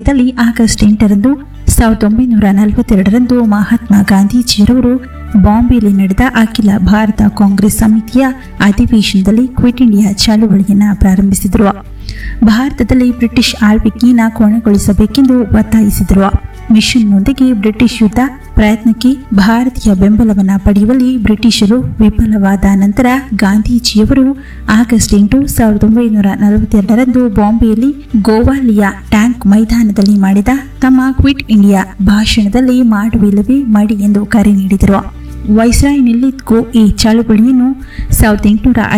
ಸಮಯದಲ್ಲಿ ಆಗಸ್ಟ್ ಎಂಟರಂದು ಸಾವಿರದ ಒಂಬೈನೂರ ನಲವತ್ತೆರಡರಂದು ಮಹಾತ್ಮ ಗಾಂಧೀಜಿಯರವರು ಬಾಂಬೆಯಲ್ಲಿ ನಡೆದ ಅಖಿಲ ಭಾರತ ಕಾಂಗ್ರೆಸ್ ಸಮಿತಿಯ ಅಧಿವೇಶನದಲ್ಲಿ ಕ್ವಿಟ್ ಇಂಡಿಯಾ ಚಳವಳಿಯನ್ನು ಪ್ರಾರಂಭಿಸಿದರು ಭಾರತದಲ್ಲಿ ಬ್ರಿಟಿಷ್ ಆಳ್ವಿಕೆಯನ್ನು ಕೊನೆಗೊಳಿಸಬೇಕೆಂದು ಒತ್ತಾಯಿಸಿದರು ಮಿಷನ್ನೊಂದಿಗೆ ಬ್ರಿಟಿಷ್ ಯುದ್ಧ ಪ್ರಯತ್ನಕ್ಕೆ ಭಾರತೀಯ ಬೆಂಬಲವನ್ನು ಪಡೆಯುವಲ್ಲಿ ಬ್ರಿಟಿಷರು ವಿಫಲವಾದ ನಂತರ ಗಾಂಧೀಜಿಯವರು ಆಗಸ್ಟ್ ಎಂಟು ಸಾವಿರದ ಒಂಬೈನೂರ ನಲವತ್ತೆರಡರಂದು ಬಾಂಬೆಯಲ್ಲಿ ಗೋವಾಲಿಯಾ ಟ್ಯಾಂಕ್ ಮೈದಾನದಲ್ಲಿ ಮಾಡಿದ ತಮ್ಮ ಕ್ವಿಟ್ ಇಂಡಿಯಾ ಭಾಷಣದಲ್ಲಿ ಮಾಡುವಿಲ್ಲವೇ ಮಾಡಿ ಎಂದು ಕರೆ ನೀಡಿದರು ವೈಸ್ರಾಯ್ ನಿಲ್ಲಿದ್ಗೂ ಈ ಚಳುವಳಿಯನ್ನು ಸಾವಿರದ ಎಂಟುನೂರ